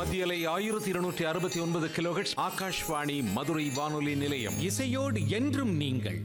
மத்தியலை ஆயிரத்தி இருநூற்றி அறுபத்தி ஒன்பது கிலோஹெட்ஸ் ஆகாஷ்வாணி மதுரை வானொலி நிலையம் இசையோடு என்றும் நீங்கள்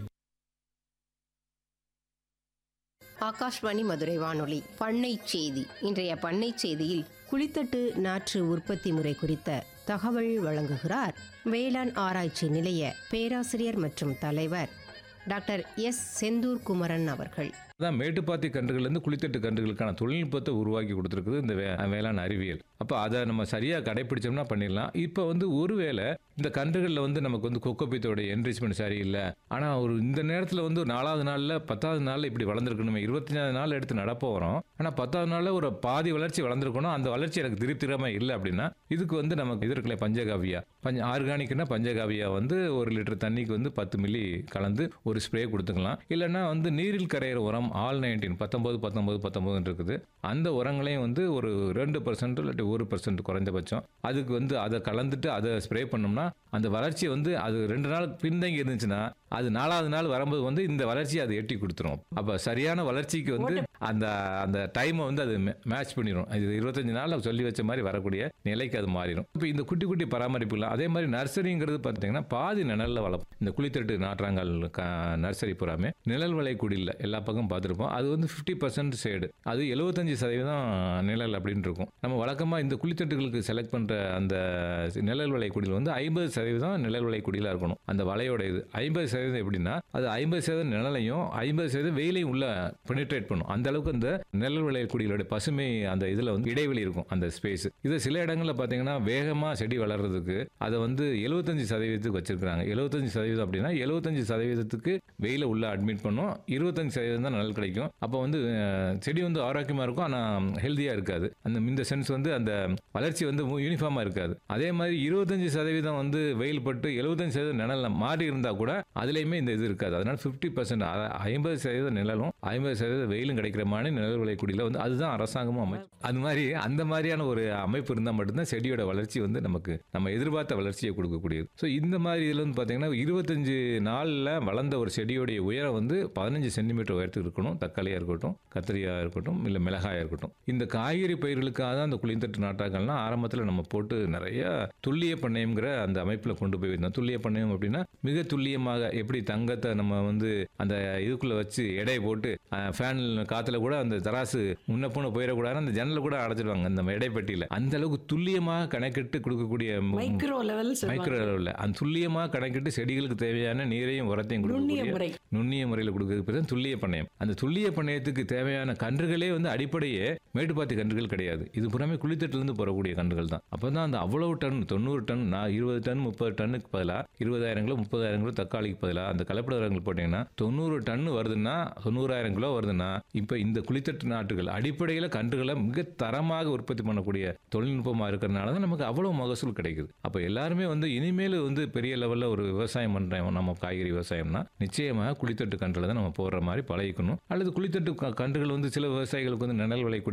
ஆகாஷ்வாணி மதுரை வானொலி பண்ணை செய்தி இன்றைய பண்ணை செய்தியில் குளித்தட்டு நாற்று உற்பத்தி முறை குறித்த தகவல் வழங்குகிறார் வேளாண் ஆராய்ச்சி நிலைய பேராசிரியர் மற்றும் தலைவர் டாக்டர் எஸ் செந்தூர் குமரன் அவர்கள் அதான் மேட்டுப்பாத்தி கன்றுகள்லேருந்து குளித்தட்டு கன்றுகளுக்கான தொழில்நுட்பத்தை உருவாக்கி கொடுத்துருக்குது இந்த வே வேளாண் அறிவியல் அப்போ அதை நம்ம சரியாக கடைப்பிடிச்சோம்னா பண்ணிடலாம் இப்போ வந்து ஒருவேளை இந்த கன்றுகளில் வந்து நமக்கு வந்து கொக்கோபித்தோட என்ரிச்மெண்ட் சரியில்லை ஆனால் ஒரு இந்த நேரத்தில் வந்து ஒரு நாலாவது நாளில் பத்தாவது நாளில் இப்படி வளர்ந்துருக்கணுமே இருபத்தஞ்சாவது நாள் எடுத்து நடப்ப வரோம் ஆனால் பத்தாவது நாளில் ஒரு பாதி வளர்ச்சி வளர்ந்துருக்கணும் அந்த வளர்ச்சி எனக்கு திருப்திகரமாக இல்லை அப்படின்னா இதுக்கு வந்து நமக்கு இது இருக்குல்ல பஞ்சகாவியா பஞ்ச ஆர்கானிக்னா பஞ்சகாவியா வந்து ஒரு லிட்டர் தண்ணிக்கு வந்து பத்து மில்லி கலந்து ஒரு ஸ்ப்ரே கொடுத்துக்கலாம் இல்லைன்னா வந்து நீரில் கரையிற உரம் ஆல் நைன்டீன் பத்தொம்பது பத்தொம்பது பத்தொம்பதுன்னு இருக்குது அந்த உரங்களையும் வந்து ஒரு ரெண்டு பர்சன்ட் இல்லாட்டி ஒரு பர்சன்ட் குறைஞ்சபட்சம் அதுக்கு வந்து அதை கலந்துட்டு அதை ஸ்ப்ரே பண்ணோம்னா அந்த வளர்ச்சி வந்து அது ரெண்டு நாள் பின்தங்கி இருந்துச்சுன்னா அது நாலாவது நாள் வரும்போது வந்து இந்த வளர்ச்சியை அது எட்டி கொடுத்துரும் அப்போ சரியான வளர்ச்சிக்கு வந்து அந்த அந்த டைமை வந்து அது மேட்ச் பண்ணிடும் இது இருபத்தஞ்சு நாள் சொல்லி வச்ச மாதிரி வரக்கூடிய நிலைக்கு அது மாறிடும் இப்போ இந்த குட்டி குட்டி பராமரிப்புகள் அதே மாதிரி நர்சரிங்கிறது பார்த்தீங்கன்னா பாதி நிழல்ல வளர்ப்போம் இந்த குளித்தட்டு நாற்றாங்கால் நர்சரி பூராமே நிழல் வளைக்குடியில் எல்லா பக்கம் பார்த்துருப்போம் அது வந்து ஃபிஃப்டி பர்சன்ட் ஷேடு அது எழுபத்தஞ்சு சதவீதம் நிழல் அப்படின்னு இருக்கும் நம்ம வழக்கமாக இந்த குளித்தட்டுகளுக்கு செலக்ட் பண்ணுற அந்த நிழல் வளைக்குடியில் வந்து ஐம்பது சதவீதம் நிழல் வளைக்குடியில் இருக்கணும் அந்த வலையோட இது ஐம்பது சதவீதம் எப்படின்னா அது ஐம்பது சதவீதம் நிழலையும் ஐம்பது சதவீதம் வெயிலையும் உள்ள பெனிட்ரேட் பண்ணும் அந்த அளவுக்கு அந்த நிழல் வளைக்குடிகளோட பசுமை அந்த இதில் வந்து இடைவெளி இருக்கும் அந்த ஸ்பேஸ் இது சில இடங்களில் பார்த்தீங்கன்னா வேகமாக செடி வளர்றதுக்கு அதை வந்து எழுபத்தஞ்சு சதவீதத்துக்கு வச்சிருக்காங்க எழுபத்தஞ்சு சதவீதம் அப்படின்னா எழுபத்தஞ்சு சதவீதத்துக்கு வெயில உள்ள அட்மிட் பண்ணும் இருபத்தஞ்சு சதவீதம் தான் நிழல் கிடைக்கும் அப்போ வந்து அஹ், செடி வந்து ஆரோக்கியமாக இருக்கும் ஆனால் ஹெல்த்தியாக இருக்காது அந்த இந்த சென்ஸ் வந்து அந்த வளர்ச்சி வந்து யூனிஃபார்மாக இருக்காது அதே மாதிரி இருபத்தஞ்சு சதவீதம் வந்து வெயில் பட்டு எழுபத்தஞ்சு சதவீதம் நிழல் மாறி இருந்தால் கூட அதுலேயுமே இந்த இது இருக்காது அதனால ஃபிஃப்டி பர்சன்ட் ஐம்பது சதவீதம் நிழலும் ஐம்பது சதவீதம் வெயிலும் கிடைக்கிற மாதிரி நிழல் விளையக்கூடியில் வந்து அதுதான் அரசாங்கமும் அமைச்சு அது மாதிரி அந்த மாதிரியான ஒரு அமைப்பு இருந்தால் மட்டும்தான் செடியோட வளர்ச்சி வந்து நமக்கு நம்ம எதிர்பார்த்த வளர்ச்சியை கொடுக்கக்கூடியது ஸோ இந்த மாதிரி இதில் வந்து பார்த்தீங்கன்னா இருபத்தஞ்சு நாளில் வளர்ந்த ஒரு செடியோடைய உயரம் வந்து பதினஞ்சு சென்டிமீட்டர் உயரத்துக்கு இருக்கணும் தக்காளியாக இருக்கட்டும் கத்திரியாக இருக்கட்டும் இல்லை மிளகாயாக இருக்கட்டும் இந்த காய்கறி பயிர்களுக்காக தான் அந்த குளித்தட்டு நாட்டாக்கள்லாம் ஆரம்பத்தில் நம்ம போட்டு நிறைய துல்லிய பண்ணையம்ங்கிற அந்த அமைப்பில் கொண்டு போய் இருந்தோம் துல்லிய பண்ணையம் அப்படின்னா மிக துல்லியமாக எப்படி தங்கத்தை நம்ம வந்து அந்த இதுக்குள்ளே வச்சு எடை போட்டு ஃபேன் காற்றுல கூட அந்த தராசு முன்ன போன போயிடக்கூடாது அந்த ஜன்னலை கூட அடைச்சிடுவாங்க அந்த எடை பெட்டியில் அந்த அளவுக்கு துல்லியமாக கணக்கிட்டு கொடுக்கக்கூடிய மு- மைக்ரோ லெவல் மைக்ரோ அளவில் அந்த துல்லியமாக கணக்கிட்டு செடிகளுக்கு தேவையான நீரையும் உரத்தையும் நுண்ணிய கொடுக்கக்கூடிய முறை நுண்ணிய முறையில் கொடுக்கறது பேர் தான் துல்லிய பண்ணையம் அந்த துல்லிய பண்ணையத்துக்கு தேவையான கன்றுகளே வந்து அடிப்படையே மேட்டுப்பாத்தி கன்றுகள் கிடையாது இது புறமே குளித்தட்டிலிருந்து போறக்கூடிய கன்றுகள் தான் அப்போ தான் அந்த அவ்வளவு டன் தொண்ணூறு டன் நான் இருபது டன் முப்பது டன்னுக்கு பதிலாக இருபதாயிரம் கிலோ முப்பதாயிரம் கிலோ தக்காளிக்கு பதிலாக அந்த கலப்பட உரங்கள் போட்டிங்கன்னா தொண்ணூறு டன் வருதுன்னா தொண்ணூறாயிரம் கிலோ வருதுன்னா இப்போ இந்த குளித்தட்டு நாட்டுகள் அடிப்படையில் கன்றுகளை மிக தரமாக உற்பத்தி பண்ணக்கூடிய தொழில்நுட்பமாக இருக்கிறனால தான் நமக்கு அவ்வளோ மகசூல் கிடைக்குது அப்போ எல்லாருமே வந்து இனிமேல் வந்து பெரிய லெவலில் ஒரு விவசாயம் பண்ணுறோம் நம்ம காய்கறி விவசாயம்னா நிச்சயமாக குளித்தட்டு கன்றுல தான் நம்ம போடுற மாதிரி பழகிக்கணும் அல்லது குளித்தட்டு க- கன்றுகள் வந்து சில விவசாயிகளுக்கு வந்து நிழல் விளைக்கூடிய